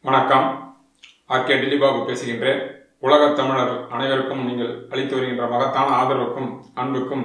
வணக்கம் ஆர்கே டில்லிபாபு பேசுகின்றேன் உலகத் தமிழர் அனைவருக்கும் நீங்கள் அளித்து வருகின்ற மகத்தான ஆதரவுக்கும் அன்புக்கும்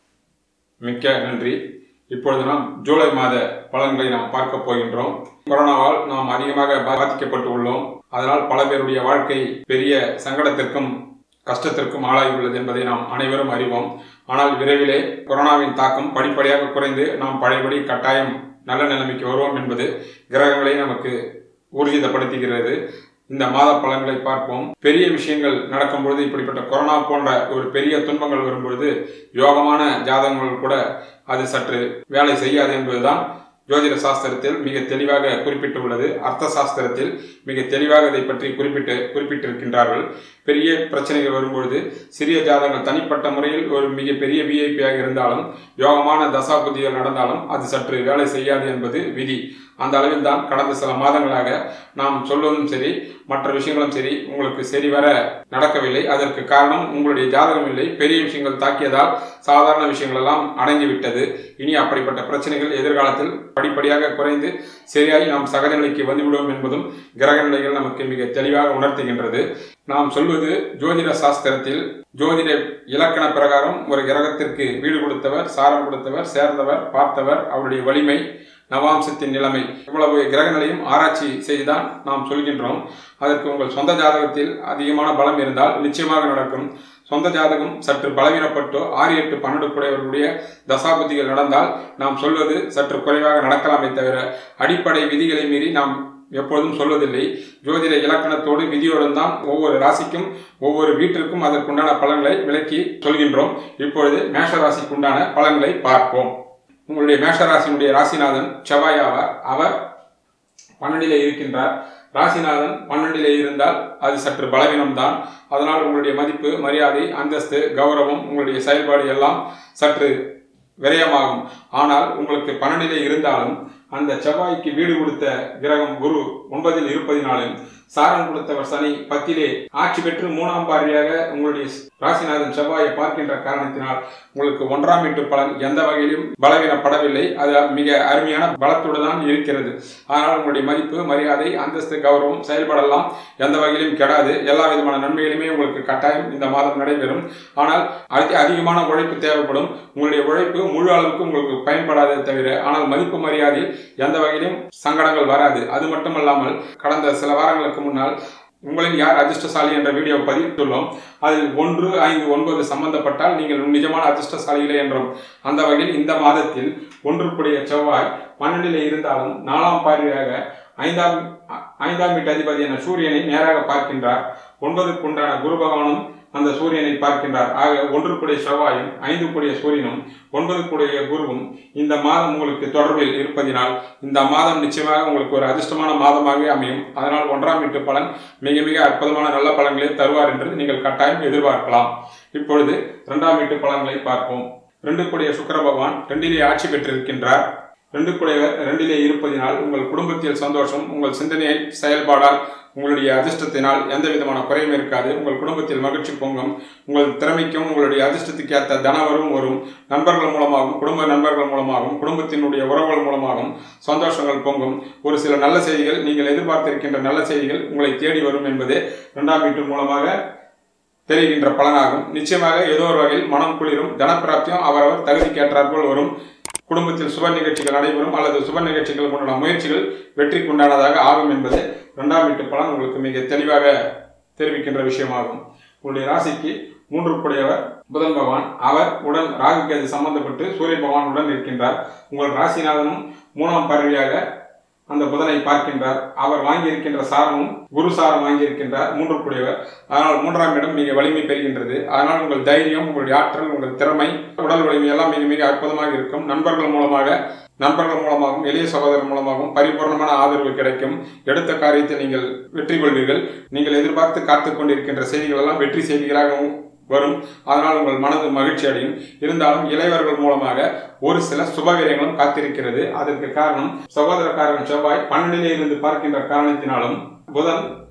மிக்க நன்றி இப்பொழுது நாம் ஜூலை மாத பலன்களை நாம் பார்க்க போகின்றோம் கொரோனாவால் நாம் அதிகமாக பாதிக்கப்பட்டு உள்ளோம் அதனால் பல பேருடைய வாழ்க்கை பெரிய சங்கடத்திற்கும் கஷ்டத்திற்கும் ஆளாகியுள்ளது என்பதை நாம் அனைவரும் அறிவோம் ஆனால் விரைவிலே கொரோனாவின் தாக்கம் படிப்படியாக குறைந்து நாம் பழையபடி கட்டாயம் நல்ல நிலைமைக்கு வருவோம் என்பது கிரகங்களை நமக்கு ஊர்ஜிதப்படுத்துகிறது இந்த மாத பலன்களை பார்ப்போம் பெரிய விஷயங்கள் நடக்கும் பொழுது இப்படிப்பட்ட கொரோனா போன்ற ஒரு பெரிய துன்பங்கள் வரும்பொழுது யோகமான ஜாதகங்கள் கூட அது சற்று வேலை செய்யாது என்பதுதான் ஜோதிட சாஸ்திரத்தில் மிக தெளிவாக குறிப்பிட்டுள்ளது அர்த்த சாஸ்திரத்தில் மிக தெளிவாக இதை பற்றி குறிப்பிட்டு குறிப்பிட்டிருக்கின்றார்கள் பெரிய பிரச்சனைகள் வரும்பொழுது சிறிய ஜாதகங்கள் தனிப்பட்ட முறையில் ஒரு மிக பெரிய விஐபியாக இருந்தாலும் யோகமான தசா புத்திகள் நடந்தாலும் அது சற்று வேலை செய்யாது என்பது விதி அந்த அளவில் தான் கடந்த சில மாதங்களாக நாம் சொல்வதும் சரி மற்ற விஷயங்களும் சரி உங்களுக்கு சரி வர நடக்கவில்லை அதற்கு காரணம் உங்களுடைய ஜாதகம் இல்லை பெரிய விஷயங்கள் தாக்கியதால் சாதாரண விஷயங்கள் எல்லாம் அடங்கிவிட்டது இனி அப்படிப்பட்ட பிரச்சனைகள் எதிர்காலத்தில் படிப்படியாக குறைந்து சரியாய் நாம் சகஜ நிலைக்கு வந்துவிடுவோம் என்பதும் கிரக நிலைகள் நமக்கு மிக தெளிவாக உணர்த்துகின்றது நாம் சொல்வது ஜோதிட சாஸ்திரத்தில் ஜோதிட இலக்கண பிரகாரம் ஒரு கிரகத்திற்கு வீடு கொடுத்தவர் சாரம் கொடுத்தவர் சேர்ந்தவர் பார்த்தவர் அவருடைய வலிமை நவாம்சத்தின் நிலைமை இவ்வளவு கிரக நிலையும் ஆராய்ச்சி செய்துதான் நாம் சொல்கின்றோம் அதற்கு உங்கள் சொந்த ஜாதகத்தில் அதிகமான பலம் இருந்தால் நிச்சயமாக நடக்கும் சொந்த ஜாதகம் சற்று பலவீனப்பட்டோ ஆறு எட்டு பன்னெண்டு குடையவர்களுடைய தசாபதிகள் நடந்தால் நாம் சொல்வது சற்று குறைவாக நடக்கலாமே தவிர அடிப்படை விதிகளை மீறி நாம் எப்பொழுதும் சொல்வதில்லை ஜோதிட இலக்கணத்தோடு விதியோடும் தான் ஒவ்வொரு ராசிக்கும் ஒவ்வொரு வீட்டிற்கும் அதற்குண்டான பலன்களை விளக்கி சொல்கின்றோம் இப்பொழுது மேஷ ராசிக்குண்டான பலன்களை பார்ப்போம் உங்களுடைய மேஷராசினுடைய ராசிநாதன் செவ்வாய் ஆவார் அவர் பன்னெண்டிலே இருக்கின்றார் ராசிநாதன் பன்னெண்டிலே இருந்தால் அது சற்று பலவீனம்தான் அதனால் உங்களுடைய மதிப்பு மரியாதை அந்தஸ்து கௌரவம் உங்களுடைய செயல்பாடு எல்லாம் சற்று விரயமாகும் ஆனால் உங்களுக்கு பன்னெண்டிலே இருந்தாலும் அந்த செவ்வாய்க்கு வீடு கொடுத்த கிரகம் குரு ஒன்பதில் இருப்பதினாலும் சாரம் கொடுத்தவர் சனி பத்திலே ஆட்சி பெற்று மூணாம் பார்வையாக உங்களுடைய ராசிநாதன் செவ்வாயை பார்க்கின்ற காரணத்தினால் உங்களுக்கு ஒன்றாம் வீட்டு பலன் எந்த வகையிலும் பலவீனப்படவில்லை அது மிக அருமையான பலத்தோடு தான் இருக்கிறது ஆனால் உங்களுடைய மதிப்பு மரியாதை அந்தஸ்து கௌரவம் செயல்படலாம் எந்த வகையிலும் கெடாது எல்லா விதமான நன்மைகளுமே உங்களுக்கு கட்டாயம் இந்த மாதம் நடைபெறும் ஆனால் அடுத்து அதிகமான உழைப்பு தேவைப்படும் உங்களுடைய உழைப்பு முழு அளவுக்கு உங்களுக்கு பயன்படாதே தவிர ஆனால் மதிப்பு மரியாதை எந்த வகையிலும் சங்கடங்கள் வராது அது மட்டுமல்லாமல் கடந்த சில வாரங்களுக்கு முன்னால் உங்களில் யார் அதிர்ஷ்டசாலி என்ற வீடியோ பதிவிட்டுள்ளோம் அதில் ஒன்று ஐந்து ஒன்பது சம்பந்தப்பட்டால் நீங்கள் நிஜமான அதிர்ஷ்டசாலிகளே என்றோம் அந்த வகையில் இந்த மாதத்தில் ஒன்றுக்குடைய செவ்வாய் பன்னெண்டிலே இருந்தாலும் நாலாம் பார்வையாக ஐந்தாம் ஐந்தாம் வீட்டு அதிபதியான சூரியனை நேராக பார்க்கின்றார் ஒன்பதுக்கு உண்டான குரு பகவானும் அந்த சூரியனை பார்க்கின்றார் ஆக ஒன்றுக்குடைய செவ்வாயும் ஐந்து கூடிய சூரியனும் ஒன்பது கூடிய குருவும் இந்த மாதம் உங்களுக்கு தொடர்பில் இருப்பதினால் இந்த மாதம் நிச்சயமாக உங்களுக்கு ஒரு அதிர்ஷ்டமான மாதமாக அமையும் அதனால் ஒன்றாம் வீட்டு பலன் மிக மிக அற்புதமான நல்ல பலன்களை தருவார் என்று நீங்கள் கட்டாயம் எதிர்பார்க்கலாம் இப்பொழுது இரண்டாம் வீட்டு பலன்களை பார்ப்போம் ரெண்டு கூடிய சுக்கர பகவான் ரெண்டிலே ஆட்சி பெற்றிருக்கின்றார் ரெண்டு குடையவர் ரெண்டிலே இருப்பதினால் உங்கள் குடும்பத்தில் சந்தோஷம் உங்கள் சிந்தனை செயல்பாடால் உங்களுடைய அதிர்ஷ்டத்தினால் எந்த விதமான குறையும் இருக்காது உங்கள் குடும்பத்தில் மகிழ்ச்சி பொங்கும் உங்கள் திறமைக்கும் உங்களுடைய அதிர்ஷ்டத்துக்கு ஏற்ற தனவரும் வரும் நண்பர்கள் மூலமாகவும் குடும்ப நண்பர்கள் மூலமாகவும் குடும்பத்தினுடைய உறவுகள் மூலமாகவும் சந்தோஷங்கள் பொங்கும் ஒரு சில நல்ல செய்திகள் நீங்கள் எதிர்பார்த்திருக்கின்ற நல்ல செய்திகள் உங்களை தேடி வரும் என்பது இரண்டாம் வீட்டு மூலமாக தெரிகின்ற பலனாகும் நிச்சயமாக ஏதோ ஒரு வகையில் மனம் குளிரும் தனப்பிராப்தியம் அவரவர் தகுதிக்கேற்றாற்போல் வரும் குடும்பத்தில் சுப நிகழ்ச்சிகள் நடைபெறும் அல்லது சுப நிகழ்ச்சிகள் உண்டான முயற்சிகள் வெற்றிக்கு உண்டானதாக ஆகும் என்பது இரண்டாம் வீட்டு பலன் உங்களுக்கு மிக தெளிவாக தெரிவிக்கின்ற விஷயமாகும் உங்களுடைய ராசிக்கு மூன்று கூடியவர் புதன் பகவான் அவர் உடன் ராகு கேது சம்பந்தப்பட்டு சூரிய பகவான் உடன் இருக்கின்றார் உங்கள் ராசிநாதனும் மூணாம் பார்வையாக அந்த புதனை பார்க்கின்றார் அவர் வாங்கியிருக்கின்ற சாரமும் குரு சாரம் வாங்கியிருக்கின்றார் மூன்று கூடியவர் அதனால் மூன்றாம் இடம் மிக வலிமை பெறுகின்றது அதனால் உங்கள் தைரியம் உங்களுடைய ஆற்றல் உங்கள் திறமை உடல் வலிமை எல்லாம் மிக மிக அற்புதமாக இருக்கும் நண்பர்கள் மூலமாக நண்பர்கள் மூலமாகவும் எளிய சகோதரர் மூலமாகவும் பரிபூர்ணமான ஆதரவு கிடைக்கும் எடுத்த காரியத்தை நீங்கள் வெற்றி கொள்வீர்கள் நீங்கள் எதிர்பார்த்து காத்துக் கொண்டிருக்கின்ற செய்திகள் எல்லாம் வெற்றி செய்திகளாகவும் வரும் அதனால் உங்கள் மனது மகிழ்ச்சி அடையும் இருந்தாலும் இளைவர்கள் மூலமாக ஒரு சில சுபவீரியங்களும் காத்திருக்கிறது அதற்கு காரணம் சகோதரக்காரன் செவ்வாய் பன்னெண்டிலே இருந்து பார்க்கின்ற காரணத்தினாலும் புதன்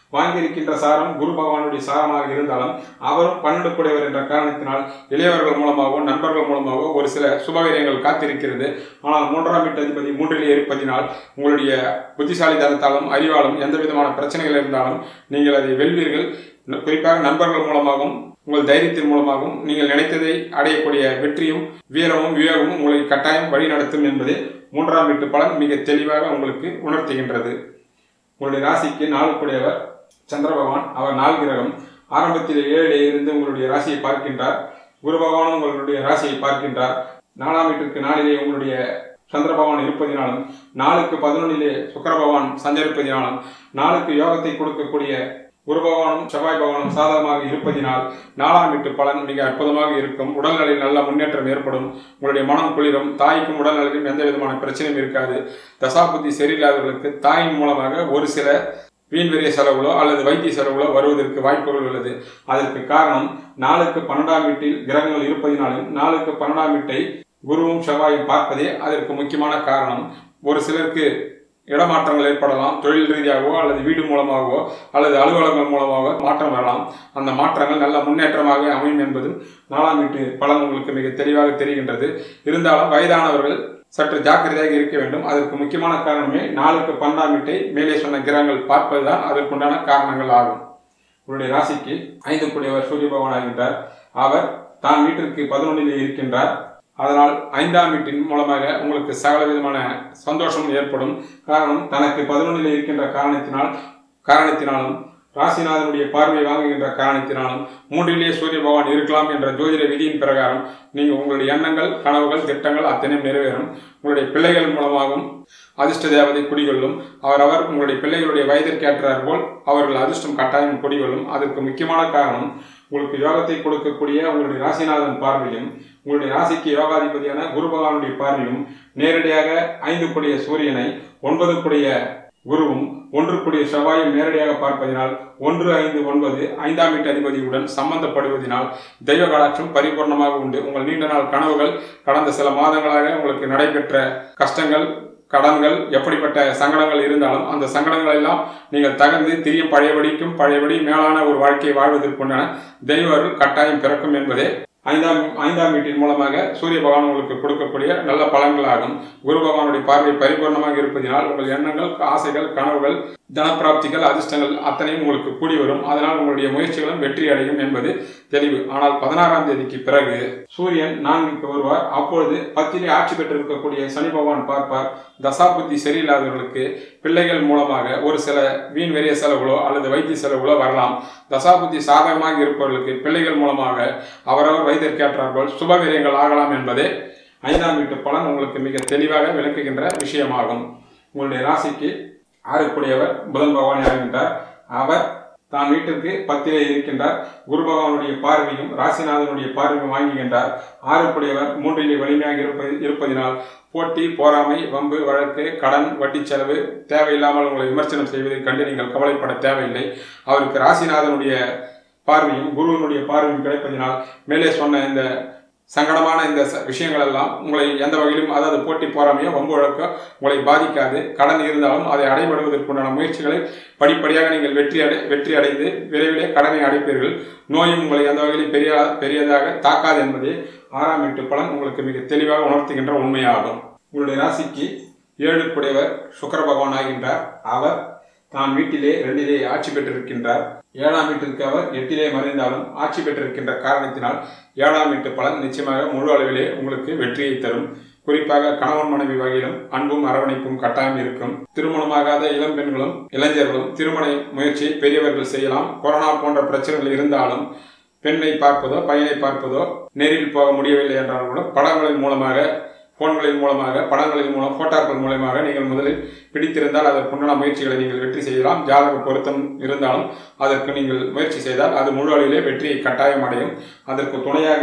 வாங்கியிருக்கின்ற சாரம் குரு பகவானுடைய சாரமாக இருந்தாலும் அவரும் பன்னெண்டு கூடையவர் என்ற காரணத்தினால் இளையவர்கள் மூலமாகவோ நண்பர்கள் மூலமாகவோ ஒரு சில சுபகாரியங்கள் காத்திருக்கிறது ஆனால் மூன்றாம் வீட்டு அதிபதி மூன்றிலே இருப்பதினால் உங்களுடைய புத்திசாலித்தனத்தாலும் அறிவாலும் எந்த விதமான பிரச்சனைகள் இருந்தாலும் நீங்கள் அதை வெல்வீர்கள் குறிப்பாக நண்பர்கள் மூலமாகவும் உங்கள் தைரியத்தின் மூலமாகவும் நீங்கள் நினைத்ததை அடையக்கூடிய வெற்றியும் வீரமும் விவேகமும் உங்களை கட்டாயம் வழிநடத்தும் என்பது மூன்றாம் வீட்டு பலன் மிக தெளிவாக உங்களுக்கு உணர்த்துகின்றது உங்களுடைய ராசிக்கு நாளுக்குடையவர் சந்திர பகவான் அவர் நாள் கிரகம் ஆரம்பத்தில் ஏழிலே இருந்து உங்களுடைய ராசியை பார்க்கின்றார் குரு பகவானும் உங்களுடைய ராசியை பார்க்கின்றார் நாலாம் வீட்டிற்கு நாளிலே உங்களுடைய சந்திர பகவான் இருப்பதினாலும் நாளுக்கு பதினொன்னிலே சுக்கர பகவான் சஞ்சரிப்பதினாலும் நாளுக்கு யோகத்தை கொடுக்கக்கூடிய குரு பகவானும் செவ்வாய் பகவானும் சாதகமாக இருப்பதினால் நாலாம் வீட்டு பலன் மிக அற்புதமாக இருக்கும் உடல்நிலையில் நல்ல முன்னேற்றம் ஏற்படும் உங்களுடைய மனம் குளிரும் தாய்க்கும் உடல்நிலையிலும் எந்த விதமான பிரச்சனையும் இருக்காது தசாபுத்தி சரியில்லாதவர்களுக்கு தாயின் மூலமாக ஒரு சில வீண் விரிய செலவுகளோ அல்லது வைத்திய செலவுகளோ வருவதற்கு வாய்ப்புகள் உள்ளது அதற்கு காரணம் நாளுக்கு பன்னெண்டாம் வீட்டில் கிரகங்கள் இருப்பதினாலும் நாளுக்கு பன்னெண்டாம் வீட்டை குருவும் செவ்வாயும் பார்ப்பதே அதற்கு முக்கியமான காரணம் ஒரு சிலருக்கு இடமாற்றங்கள் ஏற்படலாம் தொழில் ரீதியாகவோ அல்லது வீடு மூலமாகவோ அல்லது அலுவலகங்கள் மூலமாக மாற்றம் வரலாம் அந்த மாற்றங்கள் நல்ல முன்னேற்றமாக அமையும் என்பது நாலாம் வீட்டு பலன் உங்களுக்கு மிக தெளிவாக தெரிகின்றது இருந்தாலும் வயதானவர்கள் சற்று ஜாக்கிரதையாக இருக்க வேண்டும் அதற்கு முக்கியமான காரணமே நாளுக்கு பன்னெண்டாம் வீட்டை மேலே சொன்ன கிரகங்கள் பார்ப்பதுதான் அதற்குண்டான காரணங்கள் ஆகும் உங்களுடைய ராசிக்கு ஐந்து கூடியவர் சூரிய பகவான் ஆகின்றார் அவர் தான் வீட்டிற்கு பதினொன்றிலே இருக்கின்றார் அதனால் ஐந்தாம் வீட்டின் மூலமாக உங்களுக்கு சகல விதமான சந்தோஷம் ஏற்படும் காரணம் தனக்கு பதினொன்றில் இருக்கின்ற காரணத்தினால் காரணத்தினாலும் ராசிநாதனுடைய பார்வை வாங்குகின்ற காரணத்தினாலும் மூன்றிலே சூரிய பகவான் இருக்கலாம் என்ற ஜோதிட விதியின் பிரகாரம் நீங்கள் உங்களுடைய எண்ணங்கள் கனவுகள் திட்டங்கள் அத்தனையும் நிறைவேறும் உங்களுடைய பிள்ளைகள் மூலமாகவும் அதிர்ஷ்ட தேவதை குடிகொள்ளும் அவரவர் உங்களுடைய பிள்ளைகளுடைய வயதிற்கேற்றார் போல் அவர்கள் அதிர்ஷ்டம் கட்டாயம் குடிகொள்ளும் அதற்கு முக்கியமான காரணம் உங்களுக்கு யோகத்தை கொடுக்கக்கூடிய உங்களுடைய ராசிநாதன் பார்வையும் உங்களுடைய ராசிக்கு யோகாதிபதியான குரு பகவானுடைய பார்வையும் நேரடியாக ஐந்து கூடிய சூரியனை ஒன்பது கூடிய குருவும் ஒன்று கூடிய செவ்வாயும் நேரடியாக பார்ப்பதினால் ஒன்று ஐந்து ஒன்பது ஐந்தாம் வீட்டு அதிபதியுடன் சம்பந்தப்படுவதனால் தெய்வ கடாட்சம் பரிபூர்ணமாக உண்டு உங்கள் நீண்ட நாள் கனவுகள் கடந்த சில மாதங்களாக உங்களுக்கு நடைபெற்ற கஷ்டங்கள் கடன்கள் எப்படிப்பட்ட சங்கடங்கள் இருந்தாலும் அந்த சங்கடங்கள் எல்லாம் நீங்கள் தகர்ந்து திரியும் பழையபடிக்கும் பழையபடி மேலான ஒரு வாழ்க்கையை வாழ்வதற்குண்டான தெய்வர்கள் கட்டாயம் பிறக்கும் என்பதே ஐந்தாம் ஐந்தாம் வீட்டின் மூலமாக சூரிய பகவான் உங்களுக்கு கொடுக்கக்கூடிய நல்ல பலன்களாகும் குரு பகவானுடைய பார்வை பரிபூர்ணமாக இருப்பதினால் உங்கள் எண்ணங்கள் ஆசைகள் கனவுகள் தனப்பிராப்திகள் அதிர்ஷ்டங்கள் அத்தனையும் உங்களுக்கு கூடி வரும் அதனால் உங்களுடைய முயற்சிகளும் வெற்றி அடையும் என்பது தெளிவு ஆனால் பதினாறாம் தேதிக்கு பிறகு சூரியன் நான்குக்கு வருவார் அப்பொழுது பத்திலே ஆட்சி பெற்றிருக்கக்கூடிய சனி பகவான் பார்ப்பார் தசாபுத்தி சரியில்லாதவர்களுக்கு பிள்ளைகள் மூலமாக ஒரு சில வீண் வெறிய செலவுகளோ அல்லது வைத்திய செலவுகளோ வரலாம் தசாபுத்தி சாதகமாக இருப்பவர்களுக்கு பிள்ளைகள் மூலமாக அவரவர் வயதிற்கேற்றார்கள் சுபவீரியங்கள் ஆகலாம் என்பதே ஐந்தாம் வீட்டு பலன் உங்களுக்கு மிக தெளிவாக விளக்குகின்ற விஷயமாகும் உங்களுடைய ராசிக்கு ஆறுக்குடையவர் புதன் பகவான் இறங்கின்றார் அவர் தான் வீட்டிற்கு பத்திலே இருக்கின்றார் குரு பகவானுடைய பார்வையும் ராசிநாதனுடைய பார்வையும் வாங்குகின்றார் ஆறுக்குடையவர் மூன்றிலே வலிமையாக இருப்பது இருப்பதினால் போட்டி போராமை வம்பு வழக்கு கடன் வட்டி செலவு தேவையில்லாமல் உங்களை விமர்சனம் செய்வதை கண்டு நீங்கள் கவலைப்பட தேவையில்லை அவருக்கு ராசிநாதனுடைய பார்வையும் குருவனுடைய பார்வையும் கிடைப்பதினால் மேலே சொன்ன இந்த சங்கடமான இந்த ச- விஷயங்கள் எல்லாம் உங்களை எந்த வகையிலும் அதாவது போட்டி போறாமையோ வம்பு வழக்கோ உங்களை பாதிக்காது கடன் இருந்தாலும் அதை அடைபடுவதற்குண்டான முயற்சிகளை படிப்படியாக நீங்கள் வெற்றி அடை வெற்றி அடைந்து விரைவிலே கடனை அடைப்பீர்கள் நோயும் உங்களை எந்த வகையிலும் பெரிய பெரியதாக தாக்காது என்பதே ஆறாம் வீட்டு பலன் உங்களுக்கு மிக தெளிவாக உணர்த்துகின்ற உண்மையாகும் உங்களுடைய ராசிக்கு ஏழுக்குடையவர் சுக்கிர பகவான் ஆகின்றார் அவர் தான் வீட்டிலே ரெண்டிலே ஆட்சி பெற்றிருக்கின்றார் ஏழாம் வீட்டிற்கு அவர் எட்டிலே மறைந்தாலும் ஆட்சி பெற்றிருக்கின்ற காரணத்தினால் ஏழாம் வீட்டு பலன் நிச்சயமாக முழு அளவிலே உங்களுக்கு வெற்றியை தரும் குறிப்பாக கணவன் மனைவி வகையிலும் அன்பும் அரவணைப்பும் கட்டாயம் இருக்கும் திருமணமாகாத இளம் பெண்களும் இளைஞர்களும் திருமண முயற்சியை பெரியவர்கள் செய்யலாம் கொரோனா போன்ற பிரச்சனைகள் இருந்தாலும் பெண்ணை பார்ப்பதோ பையனை பார்ப்பதோ நேரில் போக முடியவில்லை என்றாலும் கூட படங்களின் மூலமாக போன்களின் மூலமாக படங்களின் மூலம் போட்டோக்கள் மூலமாக நீங்கள் முதலில் பிடித்திருந்தால் அதற்குண்டான முயற்சிகளை நீங்கள் வெற்றி செய்யலாம் ஜாதக பொருத்தம் இருந்தாலும் அதற்கு நீங்கள் முயற்சி செய்தால் அது முழு அளவிலே வெற்றியை கட்டாயம் அடையும் அதற்கு துணையாக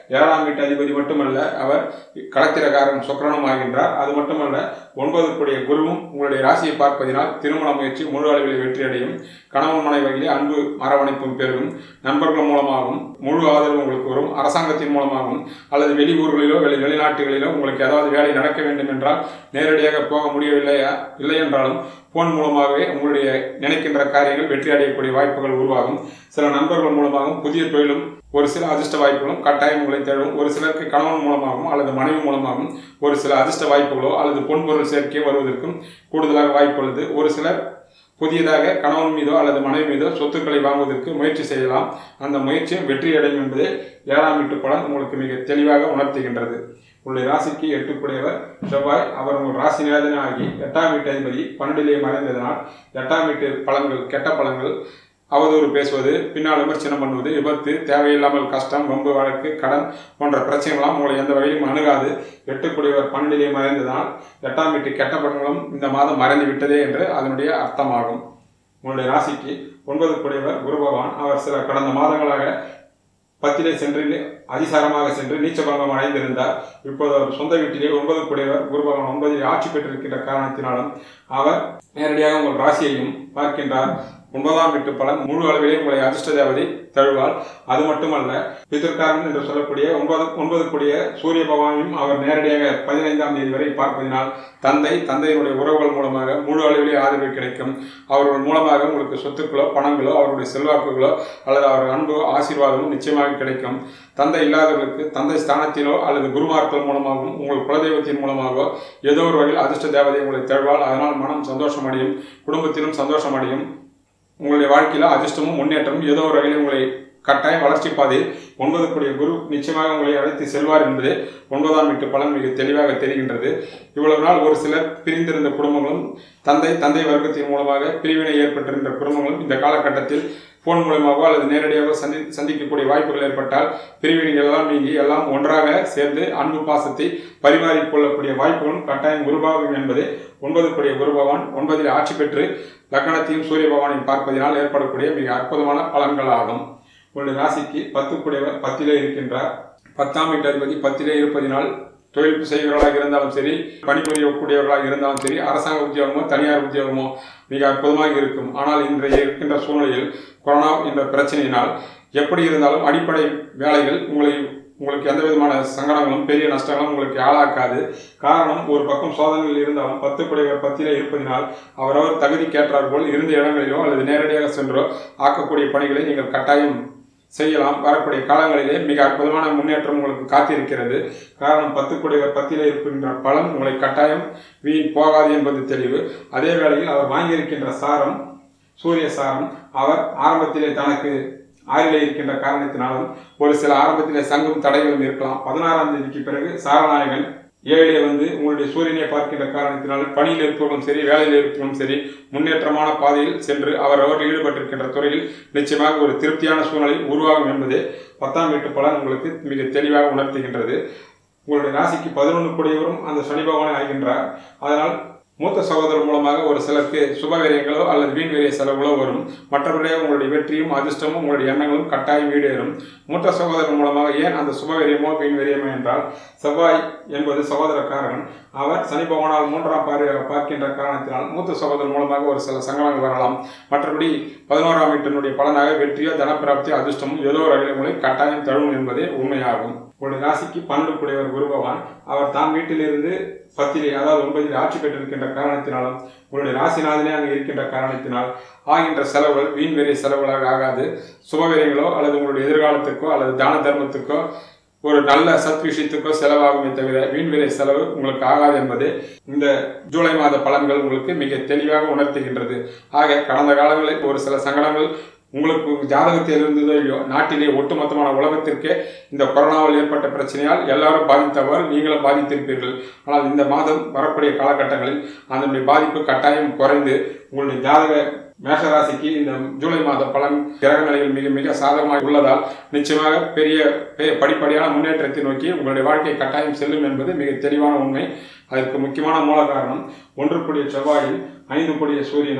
ஏழாம் வீட்டு அதிபதி மட்டுமல்ல அவர் களத்திரக்காரன் சுக்கரனும் ஆகின்றார் அது மட்டுமல்ல ஒன்பது கூடிய குருவும் உங்களுடைய ராசியை பார்ப்பதினால் திருமண முயற்சி முழு அளவில் வெற்றியடையும் கணவன் மனைவிகளே அன்பு அரவணைப்பும் பெருகும் நண்பர்கள் மூலமாகவும் முழு ஆதரவு உங்களுக்கு வரும் அரசாங்கத்தின் மூலமாகவும் அல்லது வெளியூர்களிலோ வெளி வெளிநாட்டுகளிலோ உங்களுக்கு ஏதாவது வேலை நடக்க வேண்டும் என்றால் நேரடியாக போக முடியவில்லையா இல்லை என்றாலும் போன் மூலமாகவே உங்களுடைய நினைக்கின்ற காரியங்கள் வெற்றி அடையக்கூடிய வாய்ப்புகள் உருவாகும் சில நண்பர்கள் மூலமாகவும் புதிய தொழிலும் ஒரு சில அதிர்ஷ்ட வாய்ப்புகளும் கட்டாயம் உங்களை தேடும் ஒரு சிலருக்கு கணவன் மூலமாகவும் அல்லது மனைவி மூலமாகவும் ஒரு சில அதிர்ஷ்ட வாய்ப்புகளோ அல்லது பொன்பொருள் சேர்க்கை வருவதற்கும் கூடுதலாக வாய்ப்பு உள்ளது ஒரு சிலர் புதியதாக கணவன் மீதோ அல்லது மனைவி மீதோ சொத்துக்களை வாங்குவதற்கு முயற்சி செய்யலாம் அந்த முயற்சியும் வெற்றி அடையும் என்பது ஏழாம் வீட்டு பலன் உங்களுக்கு மிக தெளிவாக உணர்த்துகின்றது உங்களுடைய ராசிக்கு எட்டுக்குடையவர் செவ்வாய் அவர் உங்கள் ராசி நிவேதனை ஆகி எட்டாம் வீட்டு அதிபதி பன்னெண்டிலே மறைந்ததனால் எட்டாம் வீட்டு பலன்கள் கெட்ட பலன்கள் அவதூறு பேசுவது பின்னால் விமர்சனம் பண்ணுவது விபத்து தேவையில்லாமல் கஷ்டம் வம்பு வழக்கு கடன் போன்ற பிரச்சனைகளாம் உங்களை எந்த வகையிலும் அணுகாது எட்டுக்குடையவர் பன்னெண்டிலே மறைந்ததனால் எட்டாம் வீட்டு கெட்ட பலன்களும் இந்த மாதம் மறைந்து விட்டதே என்று அதனுடைய அர்த்தமாகும் உங்களுடைய ராசிக்கு ஒன்பது குடையவர் குரு பகவான் அவர் சில கடந்த மாதங்களாக பத்திலே சென்று அதிசாரமாக சென்று நீச்ச பங்கம் அடைந்திருந்தார் இப்போது அவர் சொந்த வீட்டிலே ஒன்பது குடையவர் குரு பகவான் ஒன்பதில் ஆட்சி பெற்றிருக்கின்ற காரணத்தினாலும் அவர் நேரடியாக உங்கள் ராசியையும் பார்க்கின்றார் ஒன்பதாம் வீட்டு பலன் முழு அளவிலே உங்களை அதிர்ஷ்ட தேவதை தழுவால் அது மட்டுமல்ல பிதற்காரன் என்று சொல்லக்கூடிய ஒன்பது ஒன்பது கூடிய சூரிய பகவானையும் அவர் நேரடியாக பதினைந்தாம் தேதி வரை பார்ப்பதினால் தந்தை தந்தையினுடைய உறவுகள் மூலமாக முழு அளவிலே ஆதரவு கிடைக்கும் அவர்கள் மூலமாக உங்களுக்கு சொத்துக்களோ பணங்களோ அவருடைய செல்வாக்குகளோ அல்லது அவர் அன்போ ஆசீர்வாதமும் நிச்சயமாக கிடைக்கும் தந்தை இல்லாதவர்களுக்கு தந்தை ஸ்தானத்திலோ அல்லது குருமார்கள் மூலமாகவும் உங்கள் குலதெய்வத்தின் மூலமாகவோ ஏதோ ஒரு வகையில் அதிர்ஷ்ட தேவதை உங்களை தழுவால் அதனால் மனம் சந்தோஷம் அடையும் குடும்பத்திலும் சந்தோஷம் அடையும் உங்களுடைய வாழ்க்கையில் அதிர்ஷ்டமும் முன்னேற்றமும் ஏதோ ஒரு வகையில் உங்களை கட்டாயம் வளர்ச்சி பாதையில் ஒன்பது கூடிய குரு நிச்சயமாக உங்களை அழைத்து செல்வார் என்பது ஒன்பதாம் வீட்டு பலன் மிக தெளிவாக தெரிகின்றது இவ்வளவு நாள் ஒரு சிலர் பிரிந்திருந்த குடும்பங்களும் தந்தை தந்தை வர்க்கத்தின் மூலமாக பிரிவினை ஏற்பட்டிருந்த குடும்பங்களும் இந்த காலகட்டத்தில் போன் மூலமாகவோ அல்லது நேரடியாக சந்தி சந்திக்கக்கூடிய வாய்ப்புகள் ஏற்பட்டால் பிரிவினைகள் எல்லாம் நீங்கி எல்லாம் ஒன்றாக சேர்ந்து அன்பு பாசத்தை பரிமாறிக்கொள்ளக்கூடிய வாய்ப்புகளும் கட்டாயம் உருவாகும் என்பது ஒன்பது கூடிய குரு பகவான் ஒன்பதில் ஆட்சி பெற்று லக்கணத்தையும் சூரிய பகவானையும் பார்ப்பதினால் ஏற்படக்கூடிய மிக அற்புதமான பலன்களாகும் உங்களுடைய ராசிக்கு பத்து கூடியவர் பத்திலே இருக்கின்றார் பத்தாம் வீட்டு அதிபதி பத்திலே இருப்பதினால் தொழில் செய்கிறவர்களாக இருந்தாலும் சரி பணிபுரியக்கூடியவர்களாக இருந்தாலும் சரி அரசாங்க உத்தியோகமோ தனியார் உத்தியோகமோ மிக அற்புதமாக இருக்கும் ஆனால் இன்றைய இருக்கின்ற சூழ்நிலையில் கொரோனா என்ற பிரச்சனையினால் எப்படி இருந்தாலும் அடிப்படை வேலைகள் உங்களை உங்களுக்கு எந்த விதமான சங்கடங்களும் பெரிய நஷ்டங்களும் உங்களுக்கு ஆளாக்காது காரணம் ஒரு பக்கம் சோதனைகள் இருந்தாலும் பத்து குடைவர் பத்திலே இருப்பதினால் அவரவர் தகுதிக்கேற்றார் போல் இருந்த இடங்களிலோ அல்லது நேரடியாக சென்றோ ஆக்கக்கூடிய பணிகளை நீங்கள் கட்டாயம் செய்யலாம் வரக்கூடிய காலங்களிலே மிக அற்புதமான முன்னேற்றம் உங்களுக்கு காத்திருக்கிறது காரணம் பத்து குடைவர் பத்திலே இருக்கின்ற பலன் உங்களை கட்டாயம் வீண் போகாது என்பது தெளிவு அதே வேளையில் அவர் வாங்கியிருக்கின்ற சாரம் சூரிய சாரம் அவர் ஆரம்பத்திலே தனக்கு ஆறிலே இருக்கின்ற காரணத்தினாலும் ஒரு சில ஆரம்பத்திலே சங்கம் தடைகளும் இருக்கலாம் பதினாறாம் தேதிக்கு பிறகு சாரநாயகன் ஏழிலே வந்து உங்களுடைய சூரியனை பார்க்கின்ற காரணத்தினால் பணியில் இருப்பவர்களும் சரி வேலையில் இருப்பவர்களும் சரி முன்னேற்றமான பாதையில் சென்று அவர் அவர் ஈடுபட்டிருக்கின்ற துறையில் நிச்சயமாக ஒரு திருப்தியான சூழ்நிலை உருவாகும் என்பது பத்தாம் வீட்டு பலன் உங்களுக்கு மிக தெளிவாக உணர்த்துகின்றது உங்களுடைய ராசிக்கு பதினொன்று கூடியவரும் அந்த சனி பகவானை ஆகின்றார் அதனால் மூத்த சகோதரர் மூலமாக ஒரு சிலருக்கு சுபவிரயங்களோ அல்லது வீண் விரய செலவுகளோ வரும் மற்றவருடைய உங்களுடைய வெற்றியும் அதிர்ஷ்டமும் உங்களுடைய எண்ணங்களும் கட்டாயம் ஈடேறும் மூத்த சகோதரர் மூலமாக ஏன் அந்த சுபவிரயமோ வீண் விரயமோ என்றால் செவ்வாய் என்பது சகோதரக்காரன் அவர் சனி பகவானால் மூன்றாம் பார்வையாக பார்க்கின்ற காரணத்தினால் மூத்த சகோதரர் மூலமாக ஒரு சில சங்கடங்கள் வரலாம் மற்றபடி பதினோராம் வீட்டினுடைய பலனாக வெற்றியோ தனப்பிராப்தியோ அதிர்ஷ்டமும் ஏதோ ஒரு வகையில் உங்களை கட்டாயம் தழுவும் என்பதே உண்மையாகும் உங்களுடைய ராசிக்கு பன்னெண்டு கூடியவர் குரு பகவான் அவர் தான் வீட்டிலிருந்து பத்திலே அதாவது ஒன்பதில் ஆட்சி பெற்றிருக்கின்ற காரணத்தினாலும் உங்களுடைய ராசிநாதனே அங்கே இருக்கின்ற காரணத்தினால் ஆகின்ற செலவுகள் வீண் வெறிய செலவுகளாக ஆகாது சுபவிரயங்களோ அல்லது உங்களுடைய எதிர்காலத்துக்கோ அல்லது தான தர்மத்துக்கோ ஒரு நல்ல சத் விஷயத்துக்கோ செலவாகுமே தவிர வீண் விரை செலவு உங்களுக்கு ஆகாது என்பது இந்த ஜூலை மாத பலன்கள் உங்களுக்கு மிக தெளிவாக உணர்த்துகின்றது ஆக கடந்த காலங்களில் ஒரு சில சங்கடங்கள் உங்களுக்கு ஜாதகத்தில் இருந்ததோ இல்லையோ நாட்டிலே ஒட்டுமொத்தமான உலகத்திற்கே இந்த கொரோனாவில் ஏற்பட்ட பிரச்சனையால் எல்லாரும் பாதித்தவர் நீங்களும் பாதித்திருப்பீர்கள் ஆனால் இந்த மாதம் வரக்கூடிய காலகட்டங்களில் அதனுடைய பாதிப்பு கட்டாயம் குறைந்து உங்களுடைய ஜாதக மேஷராசிக்கு இந்த ஜூலை மாத பலன் கிரக நிலைகள் மிக மிக சாதகமாக உள்ளதால் நிச்சயமாக பெரிய பெ- படிப்படியான முன்னேற்றத்தை நோக்கி உங்களுடைய வாழ்க்கை கட்டாயம் செல்லும் என்பது மிக தெளிவான உண்மை அதற்கு முக்கியமான மூல காரணம் ஒன்று கூடிய செவ்வாயும் ஐந்து கூடிய சூரியனும்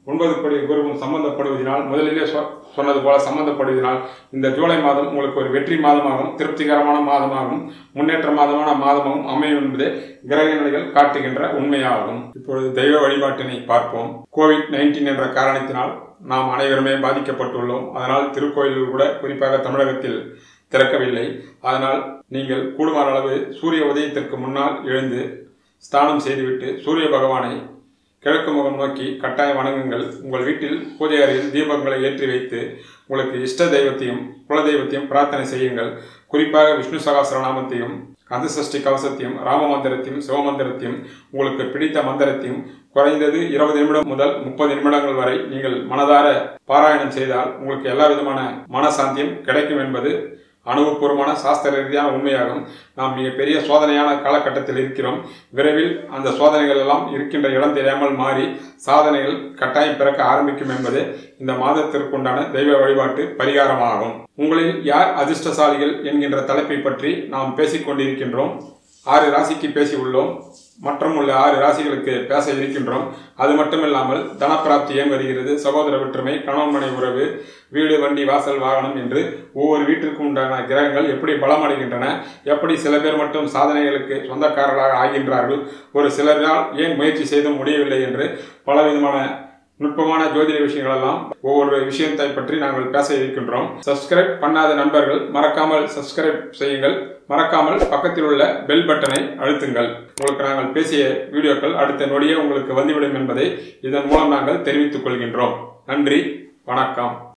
ஒன்பது படி குருவும் சம்பந்தப்படுவதனால் முதலிலே சொ- சொன்னது போல சம்பந்தப்படுவதனால் இந்த ஜூலை மாதம் உங்களுக்கு ஒரு வெற்றி மாதமாகவும் திருப்திகரமான மாதமாகவும் முன்னேற்ற மாதமான மாதமாகவும் அமையும் என்பதே கிரக நிலைகள் காட்டுகின்ற உண்மையாகும் இப்பொழுது தெய்வ வழிபாட்டினை பார்ப்போம் கோவிட் நைன்டீன் என்ற காரணத்தினால் நாம் அனைவருமே பாதிக்கப்பட்டுள்ளோம் அதனால் திருக்கோயில்கள் கூட குறிப்பாக தமிழகத்தில் திறக்கவில்லை அதனால் நீங்கள் கூடுமான அளவு சூரிய உதயத்திற்கு முன்னால் எழுந்து ஸ்நானம் செய்துவிட்டு சூரிய பகவானை கிழக்கு முகம் நோக்கி கட்டாயம் வணங்குங்கள் உங்கள் வீட்டில் பூஜை அறையில் தீபங்களை ஏற்றி வைத்து உங்களுக்கு இஷ்ட தெய்வத்தையும் குல தெய்வத்தையும் பிரார்த்தனை செய்யுங்கள் குறிப்பாக விஷ்ணு சகஸ்ரநாமத்தையும் கந்தசஷ்டி கவசத்தையும் ராம மந்திரத்தையும் சிவமந்திரத்தையும் உங்களுக்கு பிடித்த மந்திரத்தையும் குறைந்தது இருபது நிமிடம் முதல் முப்பது நிமிடங்கள் வரை நீங்கள் மனதார பாராயணம் செய்தால் உங்களுக்கு எல்லா விதமான மனசாந்தியும் கிடைக்கும் என்பது அனுபவபூர்வமான சாஸ்திர ரீதியான உண்மையாகும் நாம் மிகப்பெரிய சோதனையான காலகட்டத்தில் இருக்கிறோம் விரைவில் அந்த சோதனைகள் எல்லாம் இருக்கின்ற இடம் தெரியாமல் மாறி சாதனைகள் கட்டாயம் பிறக்க ஆரம்பிக்கும் என்பது இந்த மாதத்திற்குண்டான தெய்வ வழிபாட்டு பரிகாரமாகும் உங்களில் யார் அதிர்ஷ்டசாலிகள் என்கின்ற தலைப்பை பற்றி நாம் பேசிக் கொண்டிருக்கின்றோம் ஆறு ராசிக்கு பேசி உள்ளோம் மற்றும் உள்ள ஆறு ராசிகளுக்கு பேச இருக்கின்றோம் அது மட்டுமில்லாமல் தனப்பிராப்தி ஏன் வருகிறது சகோதர ஒற்றுமை கணவன் மனை உறவு வீடு வண்டி வாசல் வாகனம் என்று ஒவ்வொரு வீட்டிற்கும் உண்டான கிரகங்கள் எப்படி பலமடைகின்றன எப்படி சில பேர் மட்டும் சாதனைகளுக்கு சொந்தக்காரர்களாக ஆகின்றார்கள் ஒரு சிலரால் ஏன் முயற்சி செய்தும் முடியவில்லை என்று பலவிதமான நுட்பமான ஜோதிட விஷயங்கள் எல்லாம் ஒவ்வொரு விஷயத்தை பற்றி நாங்கள் பேச இருக்கின்றோம் சப்ஸ்கிரைப் பண்ணாத நண்பர்கள் மறக்காமல் சப்ஸ்கிரைப் செய்யுங்கள் மறக்காமல் பக்கத்தில் உள்ள பெல் பட்டனை அழுத்துங்கள் உங்களுக்கு நாங்கள் பேசிய வீடியோக்கள் அடுத்த நொடியே உங்களுக்கு வந்துவிடும் என்பதை இதன் மூலம் நாங்கள் தெரிவித்துக் கொள்கின்றோம் நன்றி வணக்கம்